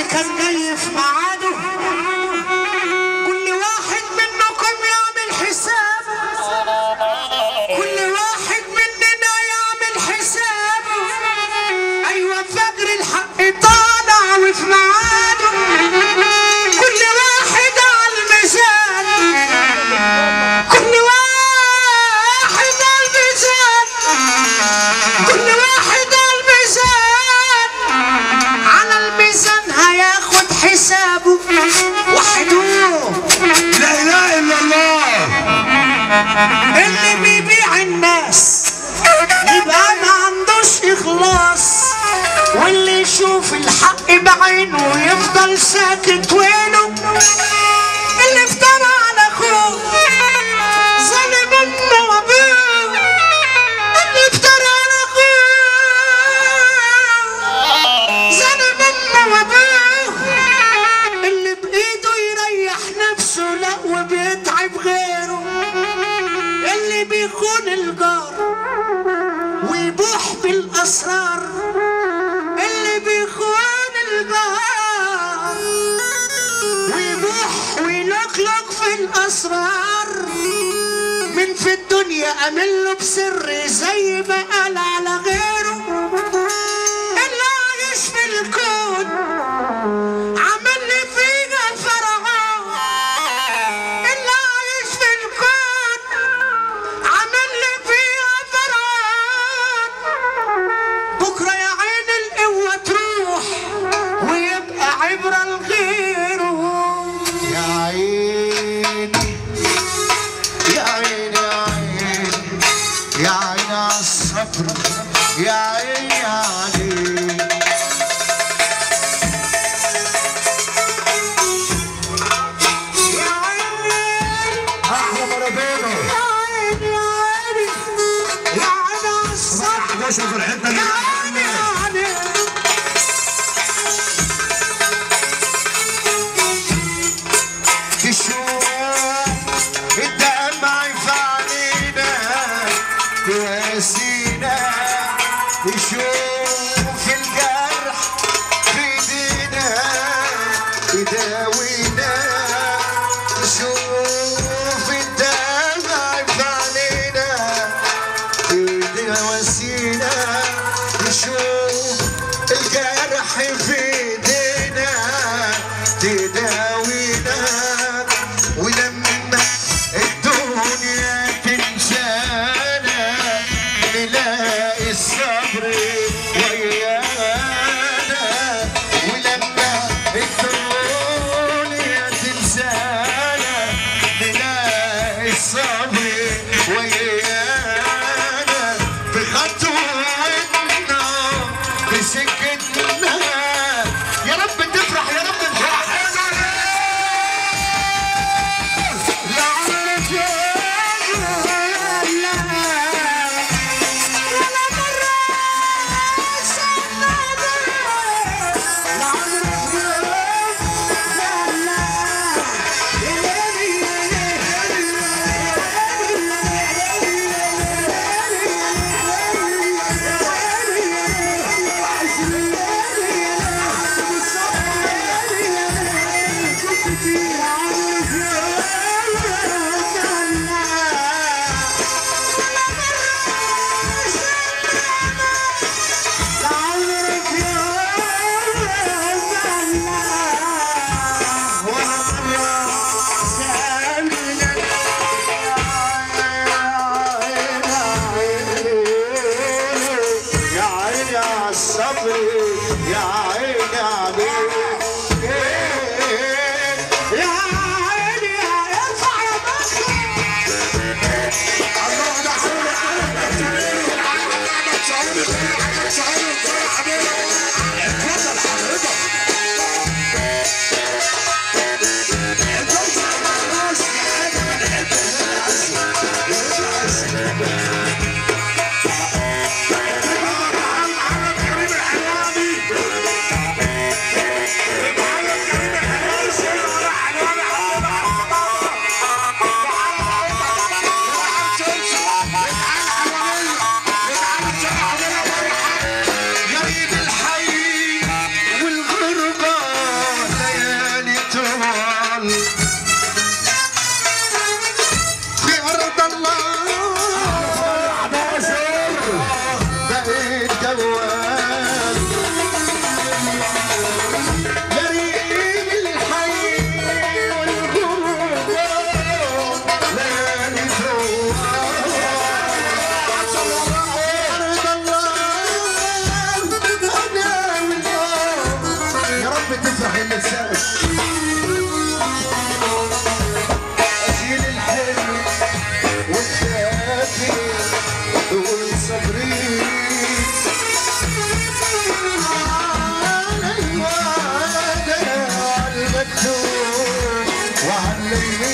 كان جاي في ميعاده كل واحد منكم يعمل حساب كل واحد مننا يعمل حساب ايوه فجر الحق طالع وفي ميعاده كل واحد على الميزان كل واحد على الميزان كل واحد على الميزان على الميزان هياخد حسابه وحدوه لا اله الا الله اللي بيبيع الناس يبقى ما عندوش اخلاص واللي يشوف الحق بعينه يفضل ساكت وينه اللي افترى على اخوه ظلم امه وابوه اللي افترى على اخوه ظلم امه وابوه اللي بايده يريح نفسه لا وبيتعب غيره اللي بيخون الجار ويبوح بالاسرار اللي بيخون الجار ويبوح ويلقلق في الاسرار من في الدنيا امل له بسر زي ما قال على غيره اللي عايش في الكون عمل لي فيها فرعون اللي عايش في الكون عمل لي فيها فرعون بكره يا عين القوه تروح ويبقى عبره لغيره يا عيني يا عيني يا عيني يا عيني على الصبر يا عيني عليك يا عيني احلى مارادونا يا عيني يا عيني يا عيني على الصبر 11 في الحته دي يا عيني يا عيني تشوف الدمع في عينينا تواسينا تشوف الجرح في ايدينا تداوينا تشوف الدمع في عينينا تواسينا تشوف الجرح في ايدينا تداوينا ولما الدنيا تنسانا نلاقي الصبر ويانا ولما الدنيا تنسانا نلاقي الصبر ويانا بخطوتنا بسكتنا يا رب تفرح يا رب تفرح أشيل الحلم والشافي والصبري على الوعد على المكتوب وعلى الليل